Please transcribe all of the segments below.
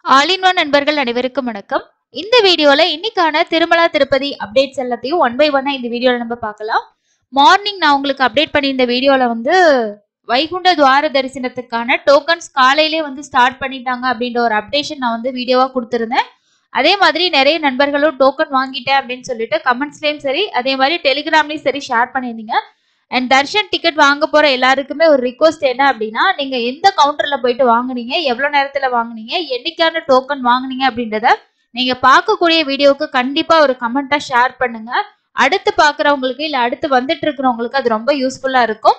all in one நண்பர்கள் அனைவருக்கும் வணக்கம் இந்த வீடியோல இன்னைக்கான திருமலா திருப்பதி அப்டேட்ஸ் எல்லாத்தையும் ஒன் பை ஒன்னா இந்த வீடியோல நம்ம பார்க்கலாம் மார்னிங் நான் உங்களுக்கு அப்டேட் பண்ணியிருந்த வீடியோல வந்து வைகுண்ட துவார தரிசனத்துக்கான டோக்கன்ஸ் காலையிலே வந்து ஸ்டார்ட் பண்ணிட்டாங்க அப்படின்ற ஒரு அப்டேஷன் நான் வந்து வீடியோவா கொடுத்துருந்தேன் அதே மாதிரி நிறைய நண்பர்களும் டோக்கன் வாங்கிட்டேன் அப்படின்னு சொல்லிட்டு கமெண்ட்ஸ்லயும் சரி அதே மாதிரி டெலிகிராம்லயும் சரி ஷேர் பண்ணியிருந்தீங்க அண்ட் தர்ஷன் டிக்கெட் வாங்க போற எல்லாருக்குமே ஒரு ரிக்வஸ்ட் என்ன அப்படின்னா நீங்க எந்த கவுண்டர்ல போயிட்டு வாங்குனீங்க எவ்வளவு நேரத்துல வாங்குனீங்க என்னைக்கான டோக்கன் வாங்குனீங்க அப்படின்றத நீங்க பார்க்கக்கூடிய வீடியோவுக்கு கண்டிப்பா ஒரு கமெண்டா ஷேர் பண்ணுங்க அடுத்து பாக்குறவங்களுக்கு இல்ல அடுத்து வந்துட்டு இருக்கிறவங்களுக்கு அது ரொம்ப யூஸ்ஃபுல்லா இருக்கும்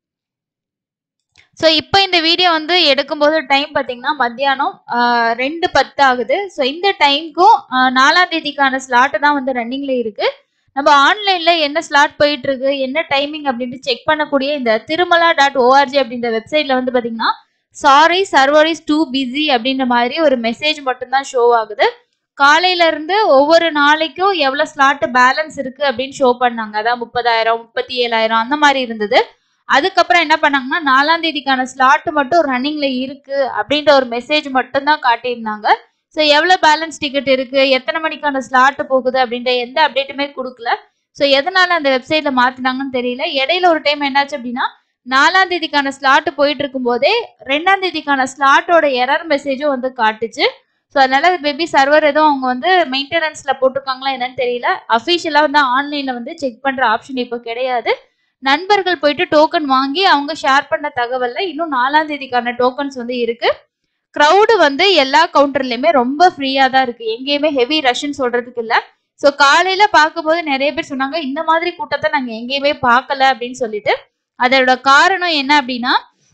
ஸோ இப்போ இந்த வீடியோ வந்து எடுக்கும்போது டைம் பார்த்தீங்கன்னா மத்தியானம் ஆஹ், ரெண்டு பத்து ஆகுது ஸோ இந்த டைம்க்கும் நாலாம் தேதிக்கான ஸ்லாட்டு தான் வந்து ரன்னிங்ல இருக்கு நம்ம ஆன்லைன்ல என்ன ஸ்லாட் போயிட்டு இருக்கு என்ன டைமிங் அப்படின்ட்டு செக் பண்ணக்கூடிய இந்த திருமலா டாட் ஓஆர்ஜி அப்படின்ற வெப்சைட்ல வந்து பாத்தீங்கன்னா sorry server is too busy அப்படின்ற மாதிரி ஒரு மெசேஜ் மட்டும்தான் ஷோ ஆகுது காலையில இருந்து ஒவ்வொரு நாளைக்கும் எவ்வளவு ஸ்லாட் பேலன்ஸ் இருக்கு அப்படின்னு ஷோ பண்ணாங்க அதான் முப்பதாயிரம் முப்பத்தி ஏழாயிரம் அந்த மாதிரி இருந்தது அதுக்கப்புறம் என்ன பண்ணாங்கன்னா நாலாம் தேதிக்கான ஸ்லாட் மட்டும் ரன்னிங்ல இருக்கு அப்படின்ற ஒரு மெசேஜ் மட்டும் தான் காட்டியிருந்தாங்க ஸோ எவ்வளோ பேலன்ஸ் டிக்கெட் இருக்கு எத்தனை மணிக்கான ஸ்லாட் போகுது அப்படின்ற எந்த அப்டேட்டுமே கொடுக்கல ஸோ எதனால அந்த வெப்சைட்ல மாத்தினாங்கன்னு தெரியல இடையில ஒரு டைம் என்னாச்சு அப்படின்னா நாலாம் தேதிக்கான ஸ்லாட் போயிட்டு இருக்கும் போதே ரெண்டாம் தேதிக்கான ஸ்லாட்டோட எரர் மெசேஜும் வந்து காட்டுச்சு ஸோ அதனால மேபி சர்வர் எதுவும் அவங்க வந்து மெயின்டெனன்ஸ்ல போட்டிருக்காங்களா என்னன்னு தெரியல அஃபிஷியலா வந்து ஆன்லைன்ல வந்து செக் பண்ற ஆப்ஷன் இப்போ கிடையாது நண்பர்கள் போயிட்டு டோக்கன் வாங்கி அவங்க ஷேர் பண்ண தகவல்ல இன்னும் நாலாம் தேதிக்கான டோக்கன்ஸ் வந்து இருக்கு க்ரௌடு வந்து எல்லா கவுண்டர்லயுமே ரொம்ப ஃப்ரீயா தான் இருக்கு எங்கேயுமே ஹெவி ரஷ்ன்னு சொல்றதுக்கு இல்ல ஸோ காலையில பார்க்கும்போது நிறைய பேர் சொன்னாங்க இந்த மாதிரி கூட்டத்தை நாங்க எங்கேயுமே பார்க்கல அப்படின்னு சொல்லிட்டு அதோட காரணம் என்ன அப்படின்னா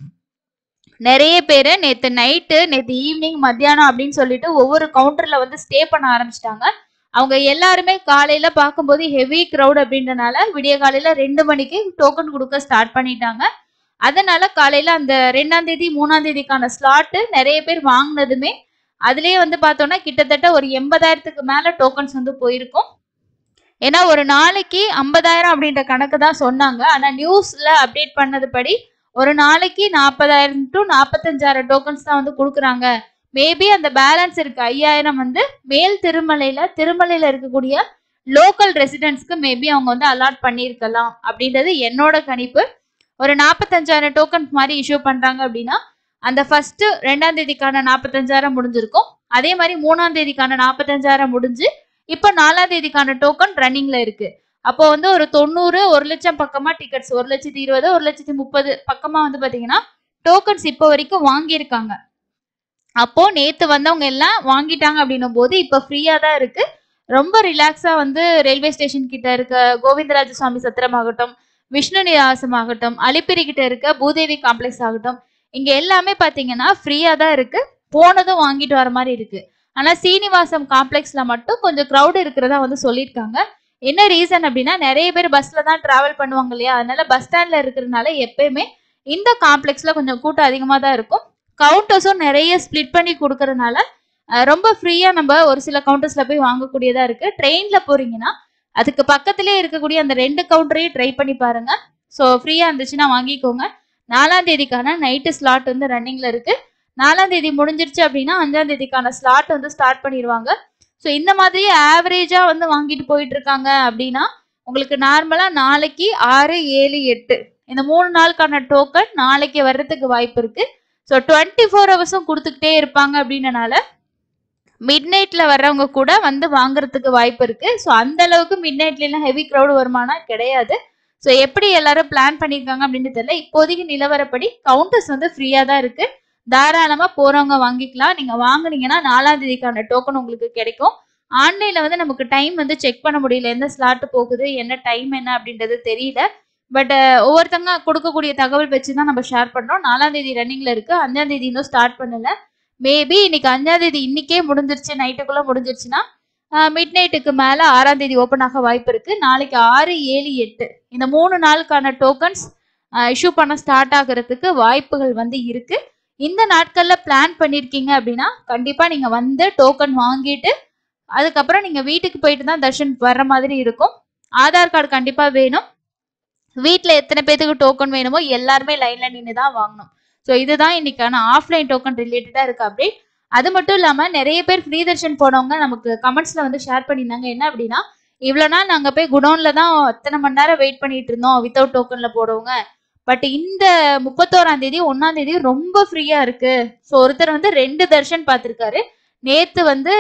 நிறைய பேர் நேத்து நைட்டு நேத்து ஈவினிங் மத்தியானம் அப்படின்னு சொல்லிட்டு ஒவ்வொரு கவுண்டர்ல வந்து ஸ்டே பண்ண ஆரம்பிச்சிட்டாங்க அவங்க எல்லாருமே காலையில பார்க்கும்போது ஹெவி க்ரௌட் அப்படின்றனால விடிய காலையில ரெண்டு மணிக்கு டோக்கன் கொடுக்க ஸ்டார்ட் பண்ணிட்டாங்க அதனால காலையில அந்த ரெண்டாம் தேதி மூணாம் தேதிக்கான ஸ்லாட்டு நிறைய பேர் வாங்கினதுமே அதுலயே வந்து பார்த்தோம்னா கிட்டத்தட்ட ஒரு எண்பதாயிரத்துக்கு மேல டோக்கன்ஸ் வந்து போயிருக்கும் ஏன்னா ஒரு நாளைக்கு ஐம்பதாயிரம் அப்படின்ற கணக்கு தான் சொன்னாங்க ஆனா நியூஸ்ல அப்டேட் பண்ணது படி ஒரு நாளைக்கு நாற்பதாயிரம் டு நாற்பத்தஞ்சாயிரம் டோக்கன்ஸ் தான் வந்து கொடுக்குறாங்க மேபி அந்த பேலன்ஸ் இருக்கு ஐயாயிரம் வந்து மேல் திருமலையில திருமலையில இருக்கக்கூடிய லோக்கல் ரெசிடென்ட்ஸ்க்கு மேபி அவங்க வந்து அலாட் பண்ணியிருக்கலாம் அப்படின்றது என்னோட கணிப்பு ஒரு நாற்பத்தஞ்சாயிரம் டோக்கன் மாதிரி இஷ்யூ பண்றாங்க அப்படின்னா அந்த ஃபர்ஸ்ட் ரெண்டாம் தேதிக்கான நாற்பத்தஞ்சாயிரம் முடிஞ்சிருக்கும் அதே மாதிரி மூணாம் தேதிக்கான நாற்பத்தஞ்சாயிரம் முடிஞ்சு இப்போ நாலாம் தேதிக்கான டோக்கன் ரன்னிங்ல இருக்கு அப்போ வந்து ஒரு தொண்ணூறு ஒரு லட்சம் பக்கமா டிக்கெட்ஸ் ஒரு லட்சத்தி இருபது ஒரு லட்சத்தி முப்பது பக்கமா வந்து பாத்தீங்கன்னா டோக்கன்ஸ் இப்போ வரைக்கும் வாங்கியிருக்காங்க அப்போ நேத்து வந்தவங்க எல்லாம் வாங்கிட்டாங்க அப்படின்னும் போது இப்போ ஃப்ரீயா தான் இருக்கு ரொம்ப ரிலாக்ஸா வந்து ரயில்வே ஸ்டேஷன் கிட்ட இருக்க கோவிந்தராஜ சுவாமி சத்திரம் ஆகட்டும் விஷ்ணு நிவாசம் ஆகட்டும் அலிப்பிரி கிட்ட இருக்க பூதேவி காம்ப்ளெக்ஸ் ஆகட்டும் இங்க எல்லாமே பாத்தீங்கன்னா ஃப்ரீயா தான் இருக்கு போனதும் வாங்கிட்டு வர மாதிரி இருக்கு ஆனா சீனிவாசம் காம்ப்ளெக்ஸ்ல மட்டும் கொஞ்சம் க்ரௌட் இருக்கிறதா வந்து சொல்லியிருக்காங்க என்ன ரீசன் அப்படின்னா நிறைய பேர் பஸ்ல தான் டிராவல் பண்ணுவாங்க இல்லையா அதனால பஸ் ஸ்டாண்ட்ல இருக்கிறதுனால எப்பயுமே இந்த காம்ப்ளெக்ஸ்ல கொஞ்சம் கூட்டம் அதிகமா தான் இருக்கும் கவுண்டர்ஸும் நிறைய ஸ்ப்ளிட் பண்ணி கொடுக்கறதுனால அஹ், ரொம்ப ஃப்ரீயா நம்ம ஒரு சில கவுண்டர்ஸ்ல போய் வாங்கக்கூடியதா இருக்கு ட்ரெயின்ல போறீங்கன்னா அதுக்கு பக்கத்திலே இருக்கக்கூடிய அந்த ரெண்டு கவுண்டரையும் ட்ரை பண்ணி பாருங்க ஸோ ஃப்ரீயா இருந்துச்சுன்னா வாங்கிக்கோங்க நாலாம் தேதிக்கான நைட்டு ஸ்லாட் வந்து ரன்னிங்ல இருக்கு நாலாம் தேதி முடிஞ்சிருச்சு அப்படின்னா அஞ்சாம் தேதிக்கான ஸ்லாட் வந்து ஸ்டார்ட் பண்ணிடுவாங்க ஸோ இந்த மாதிரி ஆவரேஜா வந்து வாங்கிட்டு போயிட்டு இருக்காங்க அப்படின்னா உங்களுக்கு நார்மலா நாளைக்கு ஆறு ஏழு எட்டு இந்த மூணு நாளுக்கான டோக்கன் நாளைக்கு வர்றதுக்கு வாய்ப்பு இருக்கு ஸோ டுவெண்ட்டி ஃபோர் ஹவர்ஸும் கொடுத்துக்கிட்டே இருப்பாங்க அப்படின்றனால மிட் நைட்ல வர்றவங்க கூட வந்து வாங்குறதுக்கு வாய்ப்பு இருக்கு ஸோ அந்த அளவுக்கு மிட் நைட்ல எல்லாம் ஹெவி க்ரௌட் வருமானா கிடையாது ஸோ எப்படி எல்லாரும் பிளான் பண்ணியிருக்காங்க அப்படின்னு தெரியல இப்போதைக்கு நிலவரப்படி கவுண்டர்ஸ் வந்து ஃப்ரீயா தான் இருக்கு தாராளமா போறவங்க வாங்கிக்கலாம் நீங்க வாங்குனீங்கன்னா நாலாம் தேதிக்கான டோக்கன் உங்களுக்கு கிடைக்கும் ஆன்லைன்ல வந்து நமக்கு டைம் வந்து செக் பண்ண முடியல எந்த ஸ்லாட் போகுது என்ன டைம் என்ன அப்படின்றது தெரியல பட் ஒவ்வொருத்தங்க கொடுக்கக்கூடிய தகவல் வச்சு தான் நம்ம ஷேர் பண்றோம் நாலாம் தேதி ரன்னிங்ல இருக்கு அஞ்சாம் தேதி இன்னும் ஸ்டார்ட் பண்ணல மேபி இன்னைக்கு அஞ்சாம் தேதி இன்னைக்கே முடிஞ்சிருச்சு நைட்டுக்குள்ள முடிஞ்சிருச்சுன்னா மிட் நைட்டுக்கு மேல ஆறாம் தேதி ஓப்பன் ஆக வாய்ப்பு இருக்கு நாளைக்கு ஆறு ஏழு எட்டு இந்த மூணு நாளுக்கான டோக்கன்ஸ் இஷ்யூ பண்ண ஸ்டார்ட் ஆகுறதுக்கு வாய்ப்புகள் வந்து இருக்கு இந்த நாட்கள்ல பிளான் பண்ணிருக்கீங்க அப்படின்னா கண்டிப்பா நீங்க வந்து டோக்கன் வாங்கிட்டு அதுக்கப்புறம் நீங்க வீட்டுக்கு போயிட்டு தான் தர்ஷன் வர்ற மாதிரி இருக்கும் ஆதார் கார்டு கண்டிப்பா வேணும் வீட்ல எத்தனை பேத்துக்கு டோக்கன் வேணுமோ எல்லாருமே லைன்ல நின்று தான் வாங்கணும் ஸோ இதுதான் இன்னைக்கான ஆஃப்லைன் டோக்கன் ரிலேட்டடா இருக்கு அப்டேட் அது மட்டும் இல்லாம நிறைய பேர் ஃப்ரீ தர்ஷன் போனவங்க நமக்கு கமெண்ட்ஸ்ல வந்து ஷேர் பண்ணியிருந்தாங்க என்ன அப்படின்னா இவ்வளவு நாள் நாங்க போய் குடோன்ல தான் அத்தனை மணி நேரம் வெயிட் பண்ணிட்டு இருந்தோம் வித்தவுட் டோக்கன்ல போடுவங்க பட் இந்த முப்பத்தோராம் தேதி ஒன்னாம் தேதி ரொம்ப ஃப்ரீயா இருக்கு ஸோ ஒருத்தர் வந்து ரெண்டு தர்ஷன் பார்த்திருக்காரு நேத்து வந்து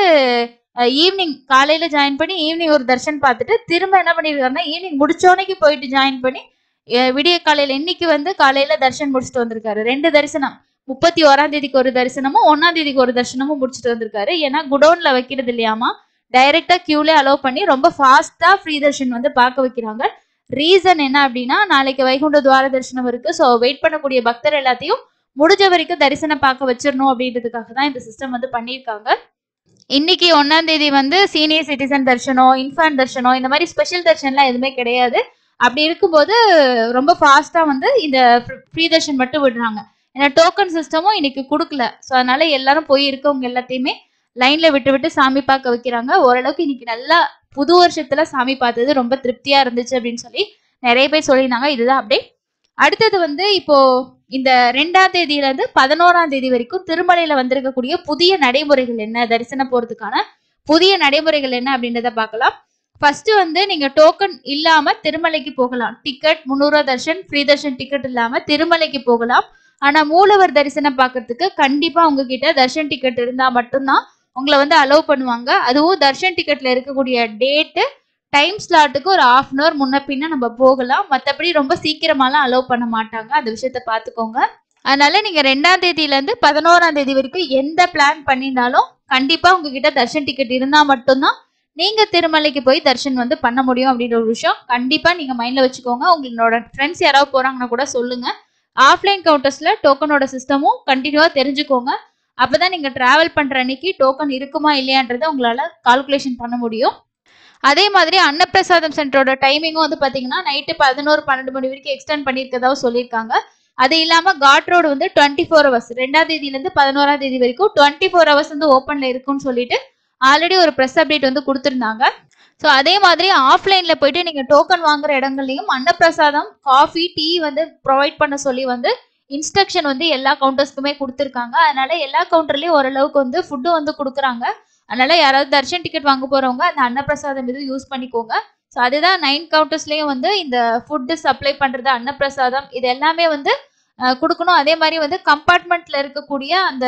ஈவினிங் காலையில ஜாயின் பண்ணி ஈவினிங் ஒரு தர்ஷன் பார்த்துட்டு திரும்ப என்ன பண்ணிருக்காருன்னா ஈவினிங் முடிச்சோனைக்கு போயிட்டு ஜாயின் பண்ணி அஹ் விடிய காலையில இன்னைக்கு வந்து காலையில தர்ஷன் முடிச்சுட்டு வந்திருக்காரு ரெண்டு தரிசனம் முப்பத்தி ஓராம் தேதிக்கு ஒரு தரிசனமும் ஒன்னாம் தேதிக்கு ஒரு தரிசனமும் முடிச்சுட்டு வந்திருக்காரு ஏன்னா குடோன்ல வைக்கிறது இல்லையாமா டைரக்டா கியூல அலோவ் பண்ணி ரொம்ப ஃபாஸ்டா ஃப்ரீ தர்ஷன் வந்து பார்க்க வைக்கிறாங்க ரீசன் என்ன அப்படின்னா நாளைக்கு வைகுண்ட துவார தரிசனம் இருக்கு ஸோ வெயிட் பண்ணக்கூடிய பக்தர் எல்லாத்தையும் முடிஞ்ச வரைக்கும் தரிசனம் பார்க்க வச்சிடணும் அப்படின்றதுக்காக தான் இந்த சிஸ்டம் வந்து பண்ணியிருக்காங்க இன்னைக்கு ஒன்னாம் தேதி வந்து சீனியர் சிட்டிசன் தர்ஷனம் இன்ஃபான் தர்ஷனம் இந்த மாதிரி ஸ்பெஷல் தர்ஷன்லாம் எதுவுமே கிடையாது அப்படி இருக்கும்போது ரொம்ப ஃபாஸ்டா வந்து இந்த ஃப்ரீ தர்ஷன் மட்டும் விடுறாங்க ஏன்னா டோக்கன் சிஸ்டமும் இன்னைக்கு கொடுக்கல ஸோ அதனால எல்லாரும் போய் இருக்கவங்க எல்லாத்தையுமே லைன்ல விட்டு விட்டு சாமி பார்க்க வைக்கிறாங்க ஓரளவுக்கு இன்னைக்கு நல்லா புது வருஷத்துல சாமி பார்த்தது ரொம்ப திருப்தியா இருந்துச்சு அப்படின்னு சொல்லி நிறைய பேர் சொல்லியிருந்தாங்க இதுதான் அப்டேட் அடுத்தது வந்து இப்போ இந்த ரெண்டாம் தேதியில இருந்து பதினோராம் தேதி வரைக்கும் திருமலையில வந்திருக்கக்கூடிய புதிய நடைமுறைகள் என்ன தரிசனம் போறதுக்கான புதிய நடைமுறைகள் என்ன அப்படின்றத பார்க்கலாம் ஃபர்ஸ்ட் வந்து நீங்க டோக்கன் இல்லாம திருமலைக்கு போகலாம் டிக்கெட் முந்நூறுவா தர்ஷன் ஃப்ரீ தர்ஷன் டிக்கெட் இல்லாம திருமலைக்கு போகலாம் ஆனா மூலவர் தரிசனம் பார்க்கறதுக்கு கண்டிப்பா உங்ககிட்ட தர்ஷன் டிக்கெட் இருந்தா மட்டும்தான் உங்களை வந்து அலோவ் பண்ணுவாங்க அதுவும் தர்ஷன் டிக்கெட்ல இருக்கக்கூடிய டேட்டு டைம் ஸ்லாட்டுக்கு ஒரு ஆஃப் அன் ஹவர் முன்ன பின்ன நம்ம போகலாம் மற்றபடி ரொம்ப சீக்கிரமாலாம் அலோவ் பண்ண மாட்டாங்க அந்த விஷயத்த பார்த்துக்கோங்க அதனால நீங்க ரெண்டாம் தேதியில இருந்து பதினோராம் தேதி வரைக்கும் எந்த பிளான் பண்ணியிருந்தாலும் கண்டிப்பா உங்ககிட்ட தர்ஷன் டிக்கெட் இருந்தா மட்டும்தான் நீங்க திருமலைக்கு போய் தர்ஷன் வந்து பண்ண முடியும் அப்படின்ற ஒரு விஷயம் கண்டிப்பா நீங்க மைண்ட்ல வச்சுக்கோங்க உங்களோட ஃப்ரெண்ட்ஸ் யாராவது போறாங்கன்னா கூட சொல்லுங்க ஆஃப்லைன் கவுண்டர்ஸ்ல டோக்கனோட சிஸ்டமும் கண்டினியூவா தெரிஞ்சுக்கோங்க அப்பதான் நீங்க டிராவல் பண்ற அன்னைக்கு டோக்கன் இருக்குமா இல்லையான்றதை உங்களால கால்குலேஷன் பண்ண முடியும் அதே மாதிரி அன்னப்பிரசாதம் சென்டரோட டைமிங்கும் வந்து பாத்தீங்கன்னா நைட்டு பதினோரு பன்னெண்டு மணி வரைக்கும் எக்ஸ்டெண்ட் பண்ணியிருக்கதாவும் சொல்லியிருக்காங்க அது இல்லாம காட் ரோடு வந்து டுவெண்ட்டி ஃபோர் ஹவர்ஸ் ரெண்டாம் தேதியில இருந்து பதினோராம் தேதி வரைக்கும் டுவெண்ட்டி ஃபோர் ஹவர்ஸ் வந்து ஓப்பன்ல இருக்கும்னு சொல்லிட்டு ஆல்ரெடி ஒரு ப்ரெஸ் அப்டேட் வந்து கொடுத்துருந்தாங்க ஸோ அதே மாதிரி ஆஃப்லைன்ல போயிட்டு நீங்க டோக்கன் வாங்குற இடங்கள்லயும் அன்னப்பிரசாதம் காஃபி டீ வந்து ப்ரொவைட் பண்ண சொல்லி வந்து இன்ஸ்ட்ரக்ஷன் வந்து எல்லா கவுண்டர்ஸ்க்குமே கொடுத்துருக்காங்க அதனால எல்லா கவுண்டர்லயும் ஓரளவுக்கு வந்து ஃபுட்டு வந்து கொடுக்குறாங்க அதனால யாராவது தர்ஷன் டிக்கெட் வாங்க போறவங்க அந்த அன்னப்பிரசாதம் இது யூஸ் பண்ணிக்கோங்க ஸோ அதுதான் நைன் கவுண்டர்ஸ்லயும் வந்து இந்த ஃபுட்டு சப்ளை பண்றது அன்னப்பிரசாதம் இது எல்லாமே வந்து அஹ், கொடுக்கணும் அதே மாதிரி வந்து கம்பார்ட்மெண்ட்ல இருக்கக்கூடிய அந்த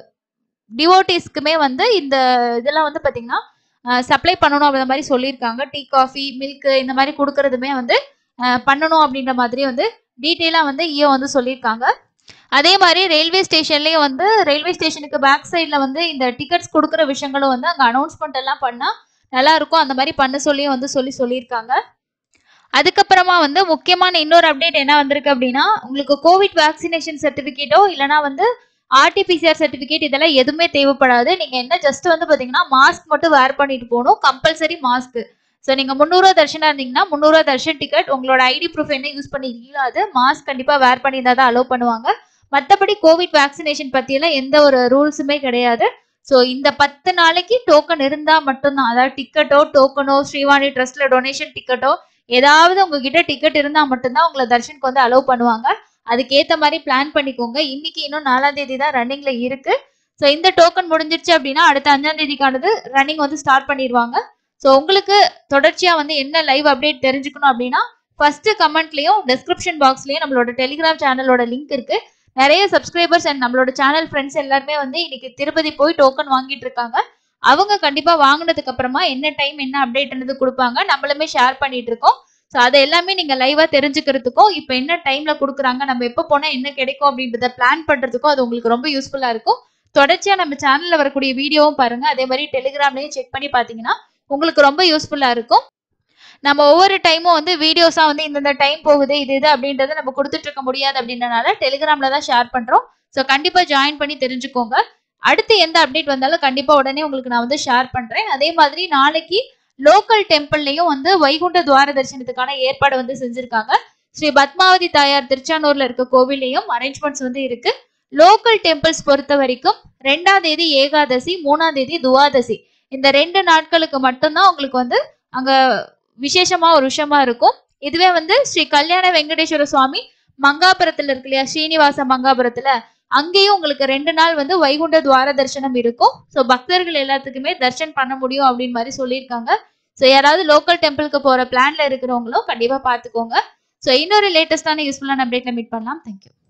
டிவோட்டிஸ்க்குமே வந்து இந்த இதெல்லாம் வந்து பாத்தீங்கன்னா சப்ளை பண்ணணும் அப்படின்ற மாதிரி சொல்லியிருக்காங்க டீ காஃபி மில்க் இந்த மாதிரி கொடுக்கறதுமே வந்து அஹ், பண்ணணும் அப்படின்ற மாதிரி வந்து டீட்டெயிலாக வந்து ஈயோ வந்து சொல்லியிருக்காங்க அதே மாதிரி ரயில்வே ஸ்டேஷன்லேயும் வந்து ரயில்வே ஸ்டேஷனுக்கு பேக் சைடில் வந்து இந்த டிக்கெட்ஸ் கொடுக்குற விஷயங்களும் வந்து அங்கே அனௌன்ஸ்மெண்ட் எல்லாம் பண்ணால் நல்லா இருக்கும் அந்த மாதிரி பண்ண சொல்லியும் வந்து சொல்லி சொல்லியிருக்காங்க அதுக்கப்புறமா வந்து முக்கியமான இன்னொரு அப்டேட் என்ன வந்திருக்கு அப்படின்னா உங்களுக்கு கோவிட் வேக்சினேஷன் சர்டிஃபிகேட்டோ இல்லைனா வந்து ஆர்டிபிசிஆர் சர்டிஃபிகேட் இதெல்லாம் எதுவுமே தேவைப்படாது நீங்க என்ன ஜஸ்ட் வந்து பாத்தீங்கன்னா மாஸ்க் மட்டும் வேர் பண்ணிட்டு போகணும் கம்பல்சரி மாஸ்க் ஸோ நீங்க முந்நூறுவா தர்ஷனா இருந்தீங்கன்னா முந்நூறுவா தர்ஷன் டிக்கெட் உங்களோட ஐடி ப்ரூஃப் என்ன யூஸ் பண்ணிருக்கீங்களோ அது மாஸ்க் கண்டிப்பா வேர் பண்ணியிருந்தா தான் அலோவ் பண்ணுவாங்க மற்றபடி கோவிட் வேக்சினேஷன் பத்தியெல்லாம் எந்த ஒரு ரூல்ஸுமே கிடையாது ஸோ இந்த பத்து நாளைக்கு டோக்கன் இருந்தா மட்டும்தான் அதாவது டிக்கெட்டோ டோக்கனோ ஸ்ரீவாணி ட்ரஸ்ட்ல டொனேஷன் டிக்கெட்டோ ஏதாவது உங்ககிட்ட டிக்கெட் இருந்தா மட்டும்தான் உங்களை தர்ஷனுக்கு வந்து அலோவ் பண்ணுவாங்க அதுக்கேத்த மாதிரி பிளான் பண்ணிக்கோங்க இன்னைக்கு இன்னும் நாலாம் தேதி தான் ரன்னிங்ல இருக்கு ஸோ இந்த டோக்கன் முடிஞ்சிருச்சு அப்படின்னா அடுத்த அஞ்சாம் தேதிக்கானது ரன்னிங் வந்து ஸ்டார்ட் பண்ணிடுவாங்க ஸோ உங்களுக்கு தொடர்ச்சியா வந்து என்ன லைவ் அப்டேட் தெரிஞ்சுக்கணும் அப்படின்னா ஃபர்ஸ்ட் கமெண்ட்லயும் டிஸ்கிரிப்ஷன் பாக்ஸ்லயும் நம்மளோட டெலிகிராம் சேனலோட லிங்க் இருக்கு நிறைய சப்ஸ்கிரைபர்ஸ் அண்ட் நம்மளோட சேனல் ஃப்ரெண்ட்ஸ் எல்லாருமே வந்து இன்னைக்கு திருப்பதி போய் டோக்கன் வாங்கிட்டு இருக்காங்க அவங்க கண்டிப்பா வாங்கினதுக்கு அப்புறமா என்ன டைம் என்ன அப்டேட்ன்றது கொடுப்பாங்க நம்மளுமே ஷேர் பண்ணிட்டு இருக்கோம் ஸோ அதை எல்லாமே நீங்க லைவா தெரிஞ்சுக்கிறதுக்கும் இப்போ என்ன டைம்ல கொடுக்குறாங்க நம்ம எப்போ போனா என்ன கிடைக்கும் அப்படின்றத பிளான் பண்றதுக்கும் அது உங்களுக்கு ரொம்ப யூஸ்ஃபுல்லா இருக்கும் தொடர்ச்சியா நம்ம சேனல்ல வரக்கூடிய வீடியோவும் பாருங்க அதே மாதிரி டெலிகிராம்லயும் செக் பண்ணி பாத்தீங்கன்னா உங்களுக்கு ரொம்ப யூஸ்ஃபுல்லா இருக்கும் நம்ம ஒவ்வொரு டைமும் வந்து வீடியோஸா வந்து இந்தந்த டைம் போகுது இது இது அப்படின்றத நம்ம கொடுத்துட்டு இருக்க முடியாது அப்படின்றனால டெலிகிராம்ல தான் ஷேர் பண்றோம் ஸோ கண்டிப்பா ஜாயின் பண்ணி தெரிஞ்சுக்கோங்க அடுத்து எந்த அப்டேட் வந்தாலும் கண்டிப்பா உடனே உங்களுக்கு நான் வந்து ஷேர் பண்றேன் அதே மாதிரி நாளைக்கு லோக்கல் டெம்பிள்லயும் வந்து வைகுண்ட துவார தரிசனத்துக்கான ஏற்பாடு வந்து செஞ்சிருக்காங்க ஸ்ரீ பத்மாவதி தாயார் திருச்சானூர்ல இருக்க கோவிலையும் அரேஞ்ச்மெண்ட்ஸ் வந்து இருக்கு லோக்கல் டெம்பிள்ஸ் பொறுத்த வரைக்கும் ரெண்டாம் தேதி ஏகாதசி மூணாம் தேதி துவாதசி இந்த ரெண்டு நாட்களுக்கு மட்டும்தான் உங்களுக்கு வந்து அங்க விசேஷமா ஒரு விஷயமா இருக்கும் இதுவே வந்து ஸ்ரீ கல்யாண வெங்கடேஸ்வர சுவாமி மங்காபுரத்துல இருக்கு இல்லையா ஸ்ரீனிவாச மங்காபுரத்துல அங்கேயும் உங்களுக்கு ரெண்டு நாள் வந்து வைகுண்ட துவார தரிசனம் இருக்கும் ஸோ பக்தர்கள் எல்லாத்துக்குமே தர்ஷன் பண்ண முடியும் அப்படின்னு மாதிரி சொல்லியிருக்காங்க ஸோ யாராவது லோக்கல் டெம்பிளுக்கு போற பிளான்ல இருக்கிறவங்களும் கண்டிப்பா பார்த்துக்கோங்க ஸோ இன்னொரு லேட்டஸ்டான யூஸ்ஃபுல்லான அப்டேட்ல மீட் பண்ணலாம் தேங்க்யூ